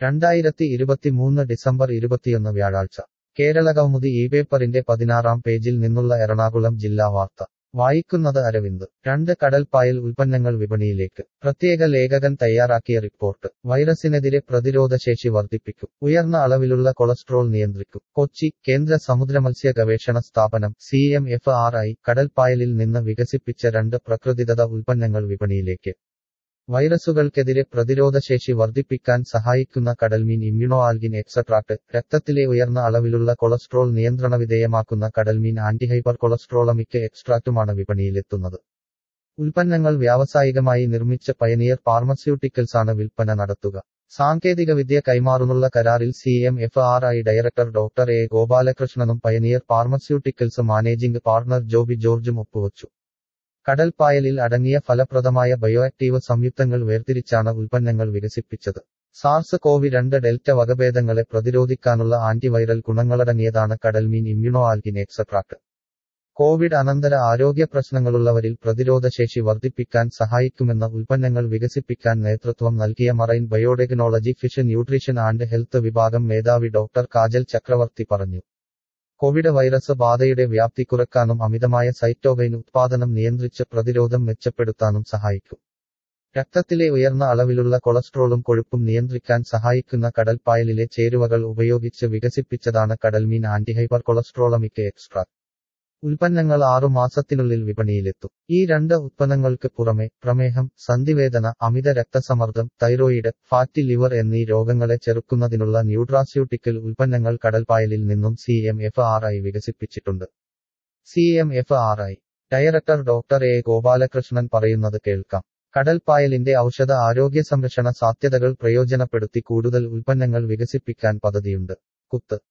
രണ്ടായിരത്തി ഇരുപത്തിമൂന്ന് ഡിസംബർ ഇരുപത്തിയൊന്ന് വ്യാഴാഴ്ച കേരളകൗമുദി ഈ പേപ്പറിന്റെ പതിനാറാം പേജിൽ നിന്നുള്ള എറണാകുളം ജില്ലാ വാർത്ത വായിക്കുന്നത് അരവിന്ദ് രണ്ട് കടൽപ്പായൽ ഉൽപ്പന്നങ്ങൾ വിപണിയിലേക്ക് പ്രത്യേക ലേഖകൻ തയ്യാറാക്കിയ റിപ്പോർട്ട് വൈറസിനെതിരെ പ്രതിരോധശേഷി വർദ്ധിപ്പിക്കും ഉയർന്ന അളവിലുള്ള കൊളസ്ട്രോൾ നിയന്ത്രിക്കും കൊച്ചി കേന്ദ്ര സമുദ്രമത്സ്യ ഗവേഷണ സ്ഥാപനം C M F R I കടൽപ്പായലിൽ നിന്ന് വികസിപ്പിച്ച രണ്ട് പ്രകൃതിദത്ത ഉൽപ്പന്നങ്ങൾ വിപണിയിലേക്ക് വൈറസുകൾക്കെതിരെ പ്രതിരോധശേഷി വർദ്ധിപ്പിക്കാൻ സഹായിക്കുന്ന കടൽമീൻ ഇമ്മ്യൂണോ ആൽഗിൻ എക്സട്രാക്ട് രക്തത്തിലെ ഉയർന്ന അളവിലുള്ള കൊളസ്ട്രോൾ നിയന്ത്രണവിധേയമാക്കുന്ന കടൽമീൻ ആന്റിഹൈപ്പർ കൊളസ്ട്രോളമിക് എക്സ്ട്രാക്റ്റുമാണ് വിപണിയിലെത്തുന്നത് ഉൽപ്പന്നങ്ങൾ വ്യാവസായികമായി നിർമ്മിച്ച പയനിയർ ഫാർമസ്യൂട്ടിക്കൽസാണ് വിൽപ്പന നടത്തുക സാങ്കേതികവിദ്യ കൈമാറുന്നുള്ള കരാറിൽ C M F R I director doctor A ഗോപാലകൃഷ്ണനും pioneer pharmaceuticals managing partner Joby ജോർജും ഒപ്പുവച്ചു കടൽപ്പായലിൽ അടങ്ങിയ ഫലപ്രദമായ ബയോആക്റ്റീവ് സംയുക്തങ്ങൾ വേർതിരിച്ചാണ് ഉൽപ്പന്നങ്ങൾ വികസിപ്പിച്ചത് സാർസ് കോവി രണ്ട് ഡെൽറ്റ വകഭേദങ്ങളെ പ്രതിരോധിക്കാനുള്ള ആന്റിവൈറൽ ഗുണങ്ങളടങ്ങിയതാണ് കടൽമീൻ ഇമ്മ്യൂണോ ആൽഗിൻ എക്സട്രാക്ട് കോവിഡ് അനന്തര ആരോഗ്യ പ്രശ്നങ്ങളുള്ളവരിൽ പ്രതിരോധശേഷി വർദ്ധിപ്പിക്കാൻ സഹായിക്കുമെന്ന ഉൽപ്പന്നങ്ങൾ വികസിപ്പിക്കാൻ നേതൃത്വം നൽകിയ marine biotechnology fish nutrition and health വിഭാഗം മേധാവി ഡോക്ടർ കാജൽ ചക്രവർത്തി പറഞ്ഞു കോവിഡ് വൈറസ് ബാധയുടെ വ്യാപ്തി കുറയ്ക്കാനും അമിതമായ സൈറ്റോകൈൻ ഉത്പാദനം നിയന്ത്രിച്ച് പ്രതിരോധം മെച്ചപ്പെടുത്താനും സഹായിക്കും രക്തത്തിലെ ഉയർന്ന അളവിലുള്ള കൊളസ്ട്രോളും കൊഴുപ്പും നിയന്ത്രിക്കാൻ സഹായിക്കുന്ന കടൽപ്പായലിലെ ചേരുവകൾ ഉപയോഗിച്ച് വികസിപ്പിച്ചതാണ് കടൽമീൻ ആന്റിഹൈപ്പർ കൊളസ്ട്രോളമിക് എക്സ്ട്രാക്ട് ഉൽപ്പന്നങ്ങൾ ആറു മാസത്തിനുള്ളിൽ വിപണിയിലെത്തും ഈ രണ്ട് ഉത്പന്നങ്ങൾക്ക് പുറമെ പ്രമേഹം സന്ധിവേദന അമിത രക്തസമ്മർദ്ദം തൈറോയിഡ് ഫാറ്റി ലിവർ എന്നീ രോഗങ്ങളെ ചെറുക്കുന്നതിനുള്ള ന്യൂട്രാസ്യൂട്ടിക്കൽ ഉൽപ്പന്നങ്ങൾ കടൽപ്പായലിൽ നിന്നും C M F R I വികസിപ്പിച്ചിട്ടുണ്ട് C M F R I director doctor A Gopalakrishnan പറയുന്നത് കേൾക്കാം കടൽപ്പായലിന്റെ ഔഷധ ആരോഗ്യ സംരക്ഷണ സാധ്യതകൾ പ്രയോജനപ്പെടുത്തി കൂടുതൽ ഉൽപ്പന്നങ്ങൾ വികസിപ്പിക്കാൻ പദ്ധതിയുണ്ട് കുത്ത്